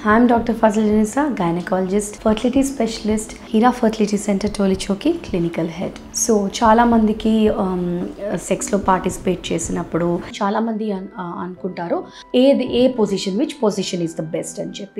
I'm Dr. Fazil Janisa, gynecologist, fertility specialist, Hira Fertility Center, Tolichoki, clinical head. So చాలా మందికి సెక్స్లో participate చేసినప్పుడు చాలా మంది అన్- ఆ, అనుకుంటారు ఏది ఏ position which position is the best అని చెప్పి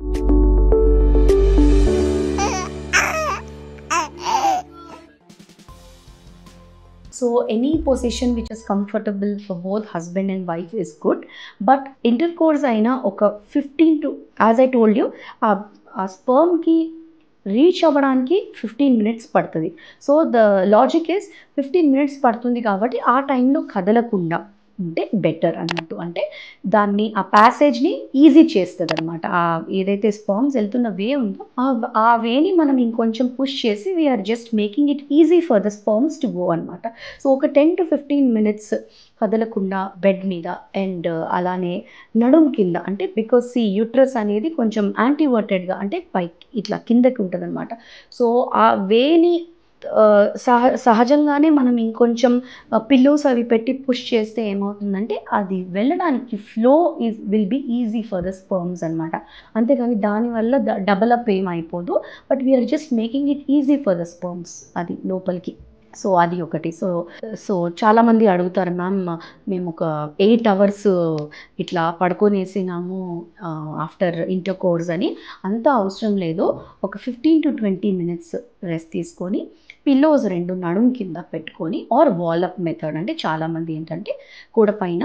so any position which is comfortable for both husband and wife is good but intercourse అయినా ఒక fifteen to as I told you ఆ స్పర్మ్కి రీచ్ అవ్వడానికి ఫిఫ్టీన్ మినిట్స్ పడుతుంది so the logic is fifteen minutes పడుతుంది కాబట్టి ఆ టైంలో కదలకుండా ఉంటే బెటర్ అన్నట్టు అంటే దాన్ని ఆ ప్యాసేజ్ని ఈజీ చేస్తుంది అనమాట ఆ ఏదైతే స్పామ్స్ వెళ్తున్న వే ఉందో ఆ- ఆ వేని మనం ఇంకొంచెం పుష్ చేసి we're just making it easy for the sperms to go అనమాట సో ఒక టెన్ టు ఫిఫ్టీన్ మినిట్స్ కదలకుండా బెడ్ మీద అండ్ అలానే నడుము కింద అంటే బికాస్ ఈ యూట్రస్ అనేది కొంచెం యాంటీవర్టెడ్గా అంటే పైకి ఇట్లా కిందకి ఉంటుంది అనమాట సో ఆ వేని ఆ, సహ సహజంగానే మనం ఇంకొంచెం పిల్లోస్ అవి పెట్టి పుష్ చేస్తే ఏమవుతుందంటే అది వెళ్ళడానికి flow is will be easy for the sperms అనమాట అంతేకాని దానివల్ల డబల్ అప్ ఏం అయిపోదు but we're just making it easy for the sperms అది లోపలికి సో అది ఒకటి సో సో చాలామంది అడుగుతారు మ్యామ్ మేము ఒక ఎయిట్ అవర్స్ ఇట్లా పడుకొనేసినాము ఆఫ్టర్ ఇంటర్ కోర్స్ అని అంత అవసరం లేదు ఒక fifteen to twenty minutes rest తీసుకొని పిల్లోస్ రెండు నడుము కింద పెట్టుకొని ఆర్ వాలప్ మెథడ్ అంటే చాలామంది ఏంటంటే కూడ పైన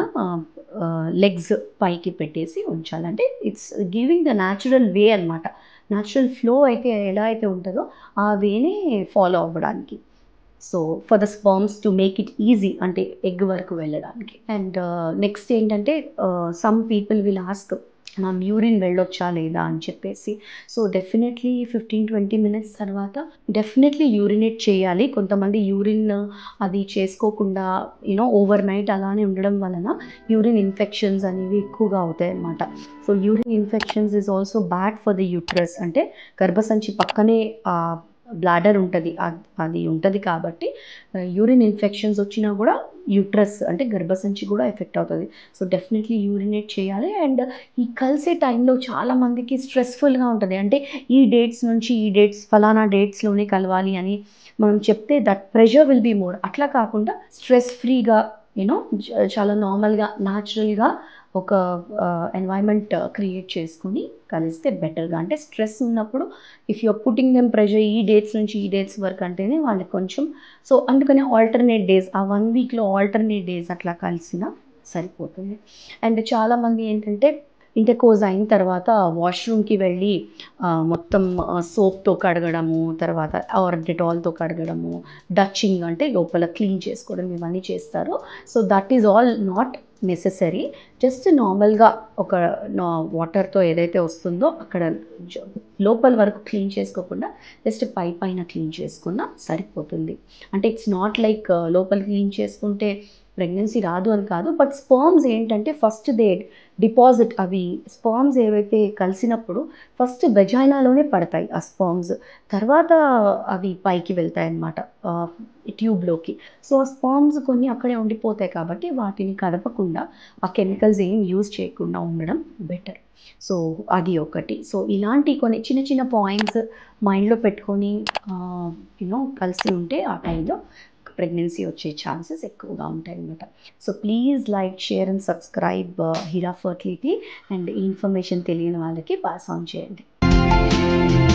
లెగ్స్ పైకి పెట్టేసి ఉంచాలంటే it's giving the natural way అనమాట న్యాచురల్ ఫ్లో అయితే ఎలా అయితే ఉంటుందో ఆ వేనే ఫాలో అవ్వడానికి so for the sperms to make it easy అంటే ఎగ్ వరకు వెళ్ళడానికి అండ్ నెక్స్ట్ ఏంటంటే సమ్ పీపుల్ విల్ ఆస్క్ మనం యూరిన్ వెళ్ళొచ్చా లేదా అని చెప్పేసి so definitely fifteen twenty minutes తర్వాత డెఫినెట్లీ యూరినేట్ చేయాలి కొంతమంది యూరిన్ అది చేసుకోకుండా యూనో ఓవర్ నైట్ అలానే ఉండడం వలన యూరిన్ ఇన్ఫెక్షన్స్ అనేవి ఎక్కువగా అవుతాయి అన్నమాట so urine infections is also bad for the uterus అంటే గర్భసంచి పక్కనే బ్లాడర్ ఉంటుంది అది ఉంటుంది కాబట్టి యూరిన్ ఇన్ఫెక్షన్స్ వచ్చినా కూడా యూట్రస్ అంటే గర్భసంచి కూడా ఎఫెక్ట్ అవుతుంది సో డెఫినెట్లీ యూరినేట్ చేయాలి అండ్ ఈ కలిసే టైంలో చాలా మందికి స్ట్రెస్ఫుల్గా ఉంటుంది అంటే ఈ డేట్స్ నుంచి ఈ డేట్స్ ఫలానా డేట్స్లోనే కలవాలి అని మనం చెప్తే that pressure will be more అట్లా కాకుండా స్ట్రెస్ ఫ్రీగా యూనో చాలా నార్మల్గా న్యాచురల్గా ఒక ఎన్వైరన్మెంట్ క్రియేట్ చేసుకుని కలిస్తే బెటర్గా అంటే స్ట్రెస్ ఉన్నప్పుడు if you're putting them pressure ఈ డేట్స్ నుంచి ఈ డేట్స్ వరకు అంటేనే వాళ్ళకి కొంచెం సో అందుకనే ఆల్టర్నేట్ డేస్ ఆ వన్ వీక్లో ఆల్టర్నేట్ డేస్ అట్లా కలిసిన సరిపోతుంది అండ్ చాలామంది ఏంటంటే ఇంటర్కోజ్ అయిన తర్వాత వాష్రూమ్కి వెళ్ళి ఆ, మొత్తం సోప్తో కడగడము తర్వాత ఆర్ డెటాల్తో కడగడము డచ్చింగ్ అంటే లోపల క్లీన్ చేసుకోవడం ఇవన్నీ చేస్తారు so that is all not necessary just నార్మల్గా ఒక నా వాటర్తో ఏదైతే వస్తుందో అక్కడ జ- లోపల వరకు క్లీన్ చేసుకోకుండా జస్ట్ పై పైన క్లీన్ చేసుకున్నా సరిపోతుంది అంటే ఇట్స్ నాట్ లైక్ లోపల క్లీన్ చేసుకుంటే ప్రెగ్నెన్సీ రాదు అని కాదు బట్ స్పర్మ్స్ ఏంటంటే ఫస్ట్ దే డిపాజిట్ అవి స్పర్మ్స్ ఏవైతే కలిసినప్పుడు ఫస్ట్ వెజైనాలోనే పడతాయి ఆ స్పర్మ్స్ తర్వాత అవి పైకి వెళ్తాయి అన్నమాట ట్యూబ్లోకి సో ఆ స్పర్మ్స్ కొన్ని అక్కడే ఉండిపోతాయి కాబట్టి వాటిని కదపకుండా ఆ కెమికల్స్ ఏం యూజ్ చేయకుండా ఉండడం బెటర్ సో అది ఒకటి సో ఇలాంటి కొన్ని చిన్న చిన్న పాయింట్స్ మైండ్లో పెట్టుకొని యూనో కలిసి ఉంటే ఆ టైంలో ప్రెగ్నెన్సీ వచ్చే ఛాన్సెస్ ఎక్కువగా ఉంటాయి అనమాట so please like share and subscribe Hira fertility and ఈ ఇన్ఫర్మేషన్ తెలియని వాళ్ళకి పాస్ ఆన్ చేయండి